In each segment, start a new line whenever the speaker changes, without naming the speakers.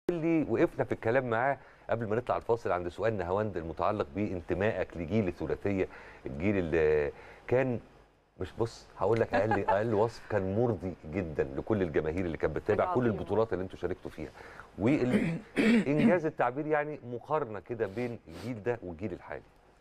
اللي وقفنا في الكلام معاه قبل ما نطلع الفاصل عند سؤال نهاوند المتعلق بانتمائك لجيل الثلاثيه الجيل اللي كان مش بص هقول لك اقل اقل وصف كان مرضي جدا لكل الجماهير اللي كانت بتتابع
حاجة
كل
عظيمة.
البطولات اللي انتوا شاركتوا فيها وانجاز التعبير يعني مقارنه كده بين الجيل ده والجيل الحالي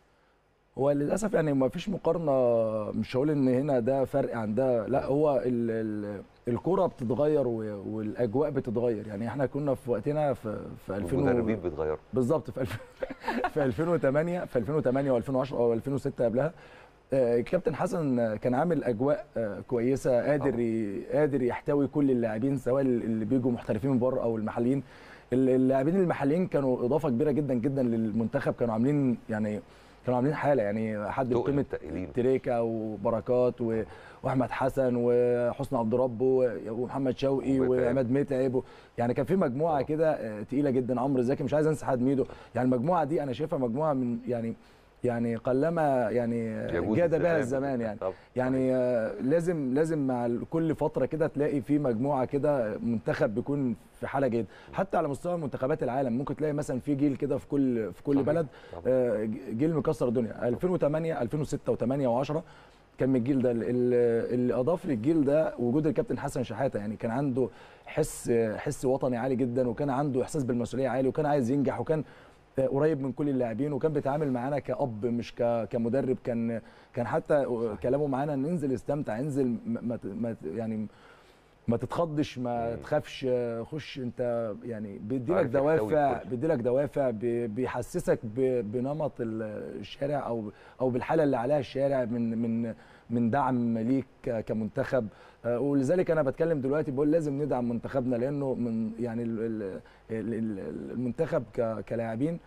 هو للاسف يعني ما فيش مقارنه مش هقول ان هنا ده فرق عن ده لا هو ال ال الكوره بتتغير و- والاجواء بتتغير يعني احنا كنا في وقتنا في في 2000 و-
المدربين بيتغيروا
بالظبط في 2000 في 2008 في 2008 و2010 او 2006 قبلها آه، الكابتن حسن كان عامل اجواء آه، كويسه قادر ي- قادر يحتوي كل اللاعبين سواء اللي بيجوا محترفين من بره او المحليين ال- اللاعبين المحليين كانوا اضافه كبيره جدا جدا للمنتخب كانوا عاملين يعني كانوا عاملين حاله يعني حد
تقل
بقيمه
تقليل.
تريكا وبركات و- واحمد حسن وحسني عبد ربه ومحمد شوقي
ومتعب.
وعماد متعب و- يعني كان في مجموعه كده آه، تقيله جدا عمرو زكي مش عايز انسى حد ميدو يعني المجموعه دي انا شايفها مجموعه من يعني يعني قلما يعني
يجوز
جاد بها
الزمان.
الزمان يعني
طب.
يعني آه، لازم لازم مع ال- كل فتره كده تلاقي في مجموعه كده منتخب بيكون في حاله جيده حتى على مستوى منتخبات العالم ممكن تلاقي مثلا في جيل كده في كل في كل
صحيح.
بلد
طبعا.
آه، جيل مكسر الدنيا 2008 2006 و8 و10 كان من الجيل ده ال- ال- اللي اضاف للجيل ده وجود الكابتن حسن شحاته يعني كان عنده حس حس وطني عالي جدا وكان عنده احساس بالمسؤوليه عالي وكان عايز ينجح وكان آه، قريب من كل اللاعبين وكان بيتعامل معانا كأب مش ك- كمدرب كان كان حتى كلامه معانا ننزل استمتع انزل ما ما ت- ما ت- يعني ما تتخضش ما
مم.
تخافش آه، خش انت يعني بيديلك
عارف يحتوي
دوافع
الكل.
بيديلك دوافع بي- بيحسسك ب- بنمط ال- الشارع او او بالحاله اللي عليها الشارع من من من دعم ليك ك- كمنتخب آه، ولذلك انا بتكلم دلوقتي بقول لازم ندعم منتخبنا لانه من يعني ال- ال- ال- ال- المنتخب ك- كلاعبين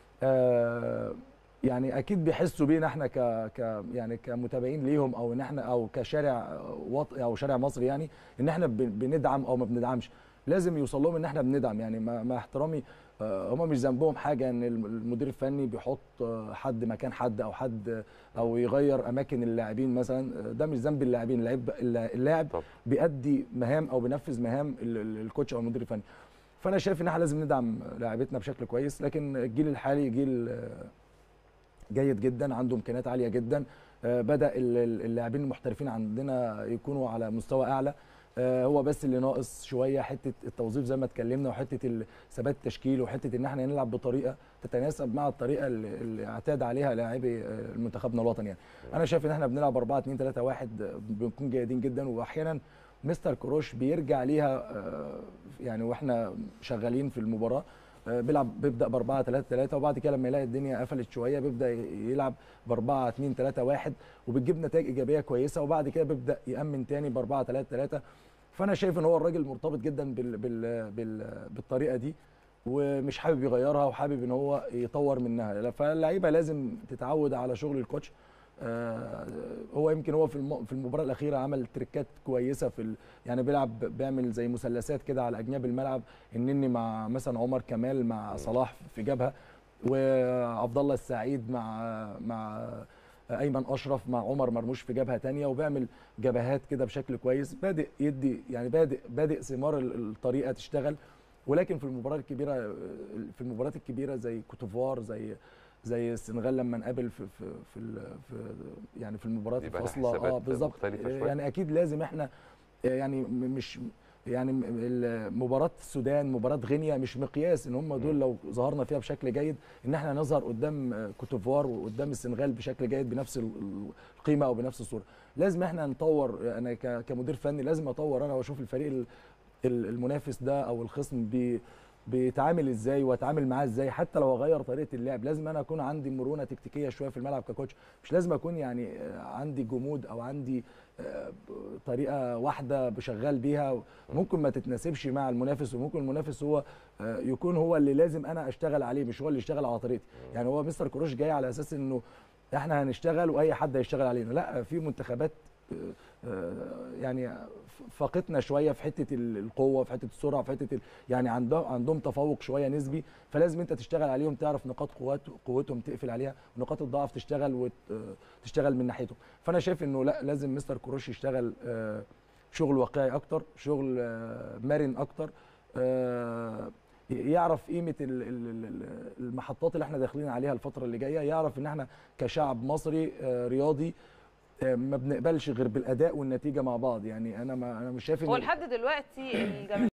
آه، يعني اكيد بيحسوا بينا احنا ك ك يعني كمتابعين ليهم او ان احنا او كشارع وط او شارع مصري يعني ان احنا بن- بندعم او ما بندعمش لازم يوصل لهم ان احنا بندعم يعني مع مع احترامي آه، هم مش ذنبهم حاجه ان الم- المدير الفني بيحط آه، حد مكان حد او حد او يغير اماكن اللاعبين مثلا آه، ده مش ذنب اللاعبين اللعيب اللاعب
طبعا.
بيأدي مهام او بينفذ مهام ال- ال- الكوتش او المدير الفني فانا شايف ان احنا لازم ندعم لاعبتنا بشكل كويس لكن الجيل الحالي جيل آه، جيد جدا عنده امكانيات عاليه جدا آه، بدا ال- ال- اللاعبين المحترفين عندنا يكونوا على مستوى اعلى آه، هو بس اللي ناقص شويه حته التوظيف زي ما اتكلمنا وحته ال- ثبات التشكيل وحته ان احنا نلعب بطريقه تتناسب مع الطريقه اللي اللي اعتاد عليها لاعبي آه، منتخبنا الوطني يعني انا شايف ان احنا بنلعب 4 2 3 1 بنكون جيدين جدا واحيانا مستر كروش بيرجع ليها آه، يعني واحنا شغالين في المباراه آه، بيلعب بيبدا ب 4 3 3 وبعد كده لما يلاقي الدنيا قفلت شويه بيبدا يلعب ب 4 2 3 1 وبتجيب نتائج ايجابيه كويسه وبعد كده بيبدا يامن تاني ب 4 3 3 فانا شايف ان هو الراجل مرتبط جدا بال بال بال بالطريقه دي ومش حابب يغيرها وحابب ان هو يطور منها فاللعيبه لازم تتعود على شغل الكوتش آه، هو يمكن هو في الم- في المباراه الاخيره عمل تريكات كويسه في ال... يعني بيلعب بيعمل زي مثلثات كده على اجناب الملعب النني مع مثلا عمر كمال مع صلاح في جبهه وعبد الله السعيد مع مع ايمن اشرف مع عمر مرموش في جبهه تانية وبيعمل جبهات كده بشكل كويس بادئ يدي يعني بادئ بادئ ثمار ال- الطريقه تشتغل ولكن في المباراه الكبيره في المباريات الكبيره زي كوتوفوار زي زي السنغال لما نقابل في في في, ال- في يعني في المباريات
يبقى لها
الفاصله اه
حسابات
بالظبط
مختلفة شوية.
يعني اكيد لازم احنا يعني م- مش يعني م- ال- مباراه السودان مباراه غينيا مش مقياس ان هم دول لو ظهرنا فيها بشكل جيد ان احنا نظهر قدام آه، كوتوفوار وقدام السنغال بشكل جيد بنفس ال- ال- القيمه او بنفس الصوره لازم احنا نطور انا ك- كمدير فني لازم اطور انا واشوف الفريق ال- ال- المنافس ده او الخصم بي بيتعامل ازاي واتعامل معاه ازاي حتى لو اغير طريقه اللعب لازم انا اكون عندي مرونه تكتيكيه شويه في الملعب ككوتش مش لازم اكون يعني آه، عندي جمود او عندي آه، ب- طريقه واحده بشغال بيها ممكن ما تتناسبش مع المنافس وممكن المنافس هو آه، يكون هو اللي لازم انا اشتغل عليه مش هو اللي يشتغل على طريقتي يعني هو مستر كروش جاي على اساس انه احنا هنشتغل واي حد هيشتغل علينا لا في منتخبات آه، آه، يعني فاقتنا شويه في حته ال- القوه في حته السرعه في حته ال- يعني عندهم عندهم تفوق شويه نسبي فلازم انت تشتغل عليهم تعرف نقاط قوات قوتهم تقفل عليها ونقاط الضعف تشتغل وتشتغل من ناحيتهم فانا شايف انه لا لازم مستر كروش يشتغل آه، شغل واقعي اكتر شغل آه، مرن اكتر آه، يعرف قيمه ال- ال- ال- المحطات اللي احنا داخلين عليها الفتره اللي جايه يعرف ان احنا كشعب مصري آه، رياضي آه، ما بنقبلش غير بالاداء والنتيجه مع بعض يعني انا ما انا مش شايف
هو
ان
لحد دلوقتي الجماهير